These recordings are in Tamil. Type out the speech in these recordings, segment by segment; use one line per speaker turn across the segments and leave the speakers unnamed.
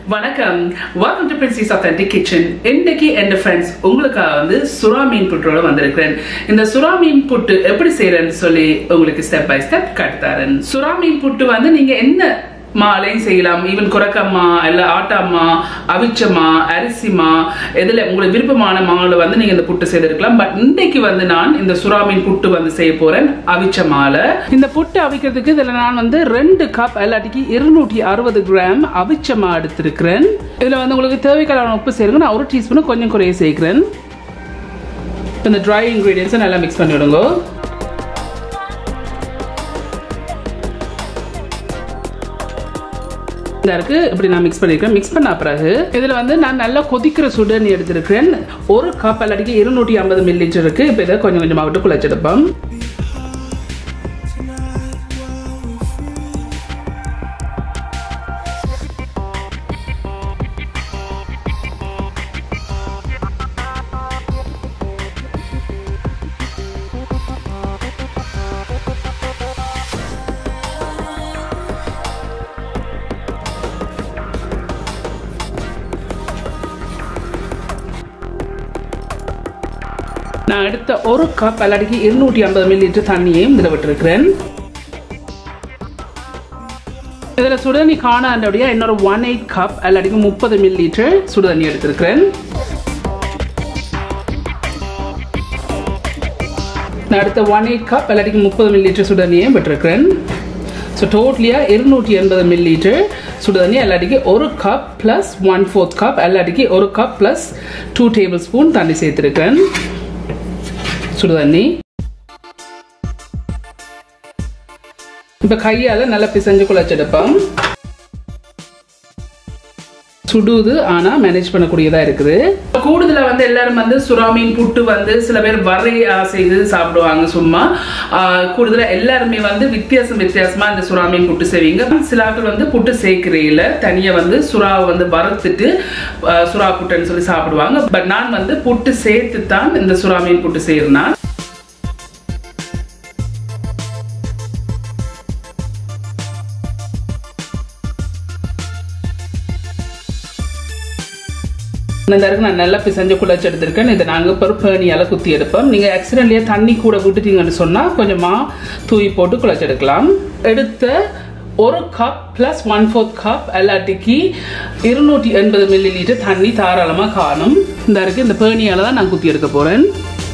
வணக்கம் welcome to princess authentic kitchen இன்னைக்கு என் ஃப்ரெண்ட்ஸ் உங்களுக்காக வந்து சுறா மீன் புட்டோட வந்திருக்கிறேன் இந்த சுறா மீன் புட்டு எப்படி செய்யறேன்னு சொல்லி உங்களுக்கு ஸ்டெப் பை ஸ்டெப் கட்டுத்தாரன் சுறா மீன் புட்டு வந்து நீங்க என்ன மாலையும் செய்யலாம் ஈவன் குரக்கம்மா இல்ல ஆட்டாம்மா அவிச்சம்மா அரிசிமா எதுல உங்களுக்கு விருப்பமான மாவுல வந்து நீங்க இந்த புட்டு செய்திருக்கலாம் பட் இன்னைக்கு வந்து நான் இந்த சுறா மீன் புட்டு வந்து செய்ய போறேன் அவிச்ச மாலை இந்த புட்டு அவிக்கிறதுக்கு இதுல நான் வந்து ரெண்டு கப் எல்லாட்டிக்கு இருநூற்றி அறுபது கிராம் அவிச்சமா எடுத்திருக்கிறேன் இதுல வந்து உங்களுக்கு தேவைக்கான உப்பு சேருங்க நான் ஒரு டீஸ்பூன் கொஞ்சம் குறைய சேர்க்கிறேன் இந்த ட்ரை இன்க்ரீடியன்ஸை நல்லா மிக்ஸ் பண்ணி விடுங்க இதா இருக்கு இப்படி நான் மிக்ஸ் பண்ணிருக்கேன் மிக்ஸ் பண்ண பிறகு இதுல வந்து நான் நல்லா கொதிக்கிற சுடுதண்ணி எடுத்திருக்கிறேன் ஒரு கப் அல்லாட்டிக்கு இருநூற்றி ஐம்பது மில்லி லிட்டர் இருக்கு இப்போ இதை கொஞ்சம் கொஞ்சமாக விட்டு குழைச்செடுப்போம் நான் எடுத்த ஒரு கப் அல்லாடிக்கு இருநூற்றி ஐம்பது மில்லி லிட்டர் தண்ணியையும் இதில் விட்டுருக்கிறேன் இதில் சுடுதண்ணி காணாண்டபடியாக இன்னொரு ஒன் எயிட் கப் அல்லாடிக்கு முப்பது மில்லி லிட்டர் சுடுதண்ணி எடுத்திருக்கிறேன் நான் அடுத்த ஒன் எயிட் கப் அல்லாடிக்கு முப்பது மில்லி லிட்டர் சுடுதண்ணியையும் விட்டுருக்கிறேன் ஸோ டோட்டலியாக இருநூற்றி எண்பது மில்லி லிட்டர் சுடுதண்ணி எல்லாட்டிக்கு ஒரு cup plus one fourth cup எல்லாட்டிக்கு ஒரு cup plus two tablespoon தண்ணி சேர்த்துருக்கேன் சுடுதண்ணி இப்போ கையால் நல்லா பிசைஞ்சு குழச்செடுப்போம் சுடுது ஆனால் மேனேஜ் பண்ணக்கூடியதாக இருக்குது கூடுதலாக வந்து எல்லாரும் வந்து சுறாமீன் புட்டு வந்து சில பேர் வரை செய்து சாப்பிடுவாங்க சும்மா கூடுதலாக எல்லாருமே வந்து வித்தியாசம் வித்தியாசமாக இந்த சுறாமீன் புட்டு செய்வீங்க சில ஆட்கள் வந்து புட்டு சேர்க்கிறையில் தனியாக வந்து சுறாவை வந்து வறுத்துட்டு சுறா புட்டுன்னு சொல்லி சாப்பிடுவாங்க பட் நான் வந்து புட்டு சேர்த்து தான் இந்த சுறாமீன் புட்டு செய்யறேன் இந்த தருக்கு நான் நல்லா பிசைஞ்சு குழச்சி எடுத்திருக்கேன் இதை நாங்கள் பருப்பணியால் குத்தி எடுப்போம் நீங்கள் ஆக்சிடென்ட்லேயே தண்ணி கூட விட்டுட்டீங்கன்னு சொன்னால் கொஞ்சமாக தூவி போட்டு குழச்சி எடுக்கலாம் எடுத்த ஒரு cup plus one fourth cup எல்லாட்டிக்கு இருநூற்றி எண்பது மில்லி லிட்டர் தண்ணி தாராளமாக காணும் இந்த இருக்கு இந்த பேணியால் தான் நான் குத்தி எடுக்க போகிறேன்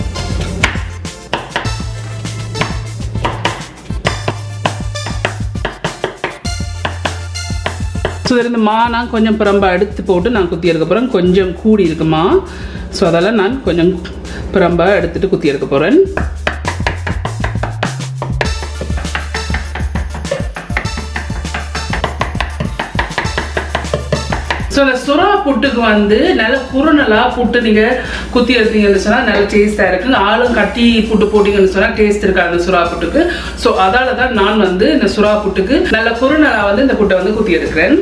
ஸோ இதில் இந்த மா நான் கொஞ்சம் பிரம்பா எடுத்து போட்டு நான் குத்தி எடுக்க போகிறேன் கொஞ்சம் கூடி இருக்குமா ஸோ அதெல்லாம் நான் கொஞ்சம் பிரம்பா எடுத்துட்டு குத்தி எடுக்க போகிறேன் ஸோ இந்த சுறா புட்டுக்கு வந்து நல்ல குறுநலாக புட்டு நீங்கள் குத்தி எடுத்தீங்கன்னு சொன்னால் நல்ல டேஸ்ட்டாக இருக்குங்க ஆளும் கட்டி புட்டு போட்டிங்கன்னு சொன்னால் டேஸ்ட் இருக்கா அந்த சுறா புட்டுக்கு ஸோ அதால தான் நான் வந்து இந்த சுறா புட்டுக்கு நல்ல குறுநலாக வந்து இந்த புட்டை வந்து குத்தி எடுக்கிறேன்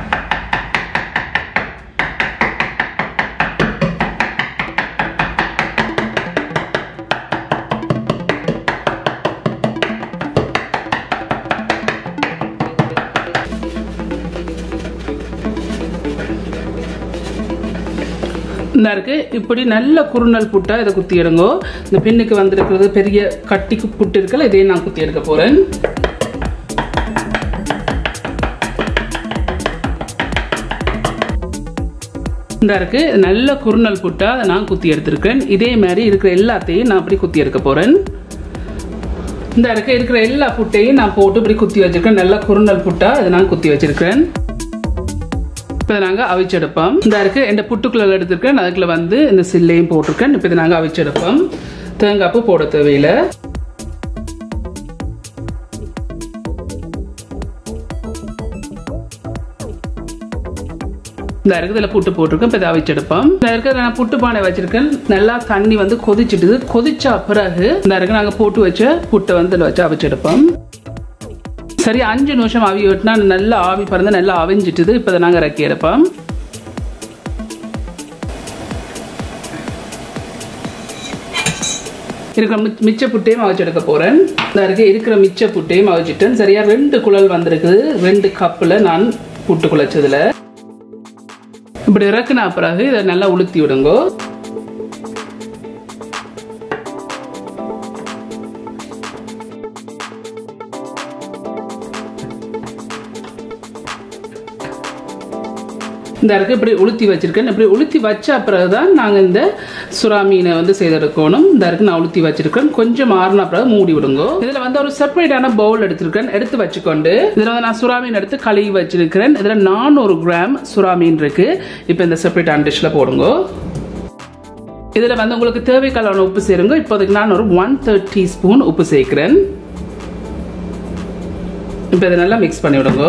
இந்த இருக்கு இப்படி நல்ல குறுநல் புட்டா இதை குத்தி எடுங்கோ இந்த பின்னுக்கு வந்திருக்கிறது பெரிய கட்டிக்கு புட்டு இருக்கல இதையும் நான் குத்தி எடுக்க போறேன் இந்த இருக்கு நல்ல குறுநல் புட்டா அதை நான் குத்தி எடுத்திருக்கேன் இதே மாதிரி இருக்கிற எல்லாத்தையும் நான் அப்படி குத்தி எடுக்க போறேன் இந்த இருக்க இருக்கிற எல்லா புட்டையும் நான் போட்டு இப்படி குத்தி வச்சிருக்கேன் நல்ல குறுநல் புட்டா அதை நான் குத்தி வச்சிருக்கேன் இப்போ நாங்கள் அவிச்செடுப்போம் இந்த இருக்கு இந்த புட்டுக்குள்ள எடுத்திருக்கேன் அதுக்குள்ள வந்து இந்த சில்லையும் போட்டிருக்கேன் இப்போ இதை நாங்கள் அவிச்செடுப்போம் தேங்காய் பூ போட தேவையில்லை இந்த இருக்கிறதுல புட்டு போட்டிருக்கேன் இப்போ இதை அவிச்செடுப்போம் இந்த இருக்கிற நான் புட்டு பானை வச்சிருக்கேன் நல்லா தண்ணி வந்து கொதிச்சிட்டுது கொதிச்சா பிறகு இந்த இருக்க நாங்கள் போட்டு வச்ச புட்டை வந்து இதில் வச்சு அவிச்செடுப்போம் சரி அஞ்சு நிமிஷம் ஆவி விட்டுனா நல்லா ஆவி பறந்து நல்லா அவிஞ்சிட்டுது இப்போ இதை நாங்கள் இறக்கி எடுப்போம் இருக்கிற மிச்ச- மிச்ச புட்டையும் அவிச்சு எடுக்க போகிறேன் இந்த இருக்க இருக்கிற மிச்ச புட்டையும் அவிச்சிட்டேன் சரியா ரெண்டு குழல் வந்திருக்குது ரெண்டு கப்பில் நான் புட்டு குழச்சதுல இப்படி இறக்குனா பிறகு இதை நல்லா உளுத்தி விடுங்க இந்த இருக்கு இப்படி உளுத்தி வச்சிருக்கேன் இப்படி உளுத்தி வச்ச பிறகு தான் நாங்கள் இந்த சுறா மீனை வந்து செய்தெடுக்கணும் இந்த இருக்கு நான் உளுத்தி வச்சிருக்கேன் கொஞ்சம் மாறின பிறகு மூடி விடுங்க இதில் வந்து ஒரு செப்பரேட்டான பவுல் எடுத்திருக்கேன் எடுத்து வச்சுக்கொண்டு இதில் வந்து நான் சுறா மீன் எடுத்து கழுவி வச்சிருக்கிறேன் இதில் நானூறு கிராம் சுறா மீன் இருக்கு இப்போ இந்த செப்பரேட்டான டிஷ்ல போடுங்க இதில் வந்து உங்களுக்கு தேவைக்கான உப்பு சேருங்க இப்போதைக்கு நான் ஒரு ஒன் தேர்ட் டீஸ்பூன் உப்பு சேர்க்கிறேன் இப்போ இதை நல்லா மிக்ஸ் பண்ணி விடுங்க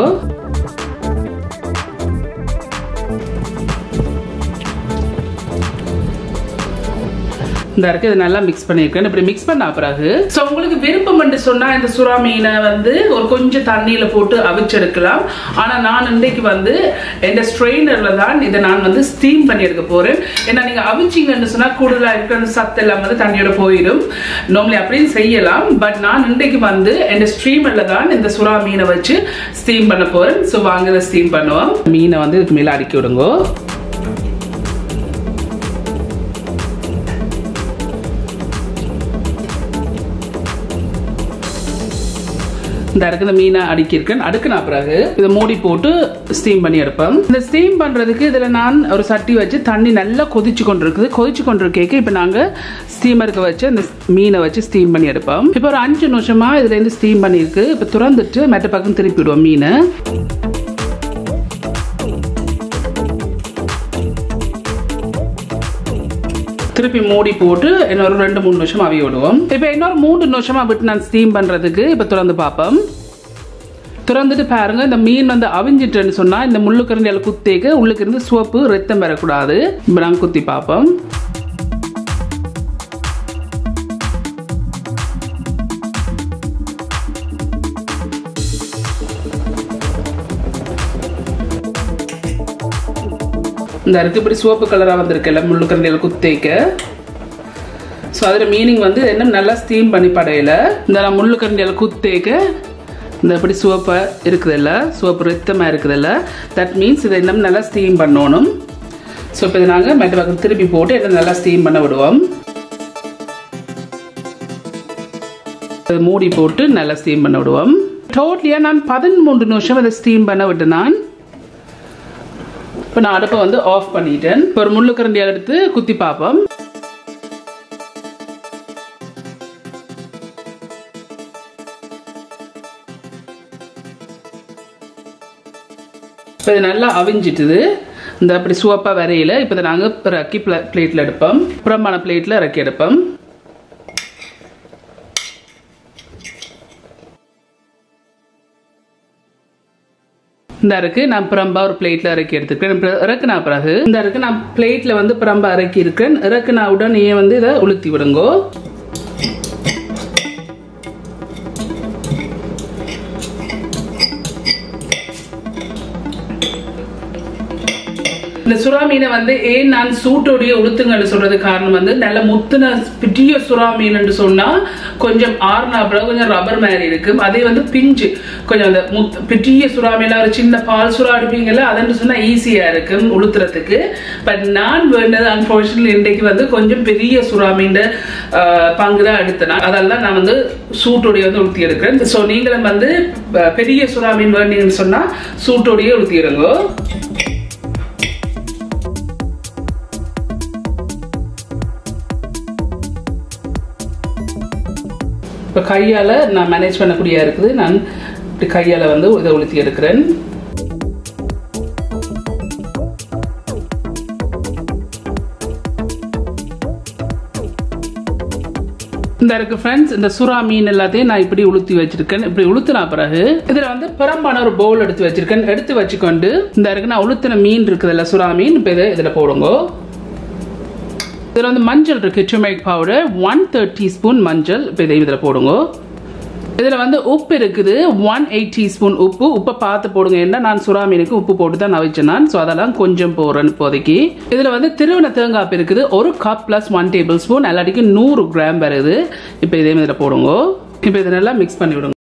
இந்த இருக்கு இதை நல்லா மிக்ஸ் பண்ணியிருக்கேன் இப்படி மிக்ஸ் பண்ண பிறகு ஸோ உங்களுக்கு விருப்பம் என்று சொன்னால் இந்த சுறா மீனை வந்து ஒரு கொஞ்சம் தண்ணியில் போட்டு அவிச்செடுக்கலாம் ஆனால் நான் இன்றைக்கு வந்து எந்த ஸ்ட்ரெயினரில் தான் இதை நான் வந்து ஸ்டீம் பண்ணி எடுக்க போகிறேன் ஏன்னா நீங்கள் அவிச்சிங்கன்னு சொன்னால் கூடுதலாக இருக்கிற சத்து எல்லாம் வந்து தண்ணியோட போயிடும் நார்மலி அப்படின்னு செய்யலாம் பட் நான் இன்றைக்கு வந்து எந்த ஸ்ட்ரீமரில் தான் இந்த சுறா மீனை வச்சு ஸ்டீம் பண்ண போகிறேன் ஸோ வாங்க இதை ஸ்டீம் பண்ணுவோம் மீனை வந்து இதுக்கு மேலே அடுக்கி விடுங்க இந்த இருக்கிற மீனை அடுக்கியிருக்கேன் அடுக்கின பிறகு இதை மூடி போட்டு ஸ்டீம் பண்ணி எடுப்பேன் இந்த ஸ்டீம் பண்ணுறதுக்கு இதில் நான் ஒரு சட்டி வச்சு தண்ணி நல்லா கொதிச்சு கொண்டு இருக்குது கொதிச்சு கொண்டு இருக்கேக்கு இப்போ நாங்கள் ஸ்டீமருக்கு வச்சு அந்த மீனை வச்சு ஸ்டீம் பண்ணி எடுப்போம் இப்போ ஒரு அஞ்சு நிமிஷமாக இதுலேருந்து ஸ்டீம் பண்ணியிருக்கு இப்போ திறந்துட்டு மெட்ட பக்கம் திருப்பி விடுவோம் மீனை திருப்பி மூடி போட்டு இன்னொரு ரெண்டு மூணு நிமிஷம் அவிய விடுவோம் இப்போ இன்னொரு மூணு நிமிஷமா விட்டு நான் ஸ்டீம் பண்றதுக்கு இப்போ திறந்து பார்ப்போம் திறந்துட்டு பாருங்க இந்த மீன் வந்து அவிஞ்சிட்டுன்னு சொன்னா இந்த முள்ளுக்கரண்டியால குத்தேக்கு உள்ளுக்கு இருந்து சோப்பு ரத்தம் பெறக்கூடாது இப்போ நாங்கள் குத்தி பார்ப்போம் இந்த இருக்கு இப்படி சிவப்பு கலராக வந்திருக்குல்ல முள்ளுக்கரண்டியில் குத்தேக்க ஸோ அதில் மீனிங் வந்து என்ன நல்லா ஸ்டீம் பண்ணி படையில இந்த நான் முள்ளுக்கரண்டியில் குத்தேக்க இந்த இப்படி சிவப்பாக இருக்குதுல்ல சிவப்பு ரத்தமாக இருக்குதுல்ல தட் மீன்ஸ் இதை இன்னும் நல்லா ஸ்டீம் பண்ணணும் ஸோ இப்போ இதை நாங்கள் மெட்ட பக்கம் திருப்பி போட்டு இதை நல்லா ஸ்டீம் பண்ண விடுவோம் மூடி போட்டு நல்லா ஸ்டீம் பண்ண விடுவோம் டோட்டலியாக நான் பதிமூன்று நிமிஷம் அதை ஸ்டீம் பண்ண விட்டு நான் இப்போ நான் அடுப்பை வந்து ஆஃப் பண்ணிட்டேன் இப்போ ஒரு முள்ளு கரண்டியால் எடுத்து குத்தி பார்ப்போம் இப்போ இது நல்லா அவிஞ்சிட்டுது இந்த அப்படி சுவப்பாக வரையில இப்போ இதை நாங்கள் இறக்கி பிளேட்டில் எடுப்போம் புறம்பான பிளேட்டில் இறக்கி எடுப்போம் இந்த இருக்கு நான் பிரம்பா ஒரு பிளேட்ல இறக்கி எடுத்துக்கிறேன் இறக்குனா பிறகு இந்த இருக்கு நான் பிளேட்ல வந்து பிரம்பா இறக்கி இருக்கேன் இறக்குனா உடனே வந்து இதை உளுத்தி விடுங்கோ இந்த சுறா மீனை வந்து ஏன் நான் சூட்டோடைய உளுத்துங்கன்னு சொல்றது காரணம் வந்து நல்ல முத்துன பெரிய சுறா மீன் என்று சொன்னா கொஞ்சம் ஆறுனா பிறகு கொஞ்சம் ரப்பர் மாதிரி இருக்கு அதே வந்து பிஞ்சு கொஞ்சம் அந்த முத் பெரிய சுறா மீன் ஒரு சின்ன பால் சுறா எடுப்பீங்கல்ல அதன்னு சொன்னா ஈஸியா இருக்கு உளுத்துறதுக்கு பட் நான் வேண்டது அன்பார்ச்சுனேட்லி இன்றைக்கு வந்து கொஞ்சம் பெரிய சுறா மீன் பங்கு தான் எடுத்தேன் அதால தான் நான் வந்து சூட்டோடைய வந்து உளுத்தி எடுக்கிறேன் ஸோ நீங்களும் வந்து பெரிய சுறா மீன் வேண்டீங்கன்னு சொன்னா சூட்டோடைய உளுத்திடுங்க இப்போ கையால் நான் மேனேஜ் பண்ணக்கூடிய இருக்குது நான் இப்படி கையால் வந்து இதை உளுத்தி எடுக்கிறேன் இந்த இருக்கு ஃப்ரெண்ட்ஸ் இந்த சுறா மீன் எல்லாத்தையும் நான் இப்படி உளுத்தி வச்சிருக்கேன் இப்படி உளுத்தினா பிறகு இதுல வந்து பெரம்பான ஒரு பவுல் எடுத்து வச்சிருக்கேன் எடுத்து வச்சுக்கொண்டு இந்த இருக்கு நான் உளுத்தின மீன் இருக்குதுல்ல சுறா மீன் இப்போ இதை இதில் போடுங்க இதில் வந்து மஞ்சள் இருக்கு turmeric powder one third teaspoon மஞ்சள் இப்போ இதை இதில் போடுங்க இதில் வந்து உப்பு இருக்குது ஒன் எயிட் டீஸ்பூன் உப்பு உப்பை பார்த்து போடுங்க என்ன நான் சுறா மீனுக்கு உப்பு போட்டு தான் நவிச்சேன் நான் ஸோ அதெல்லாம் கொஞ்சம் போடுறேன் இப்போதைக்கு இதில் வந்து திருவண்ண தேங்காய் இருக்குது ஒரு cup plus one tablespoon எல்லாட்டிக்கும் நூறு கிராம் வருது இப்போ இதே இதில் போடுங்க இப்போ இதை நல்லா மிக்ஸ் பண்ணி விடுங்க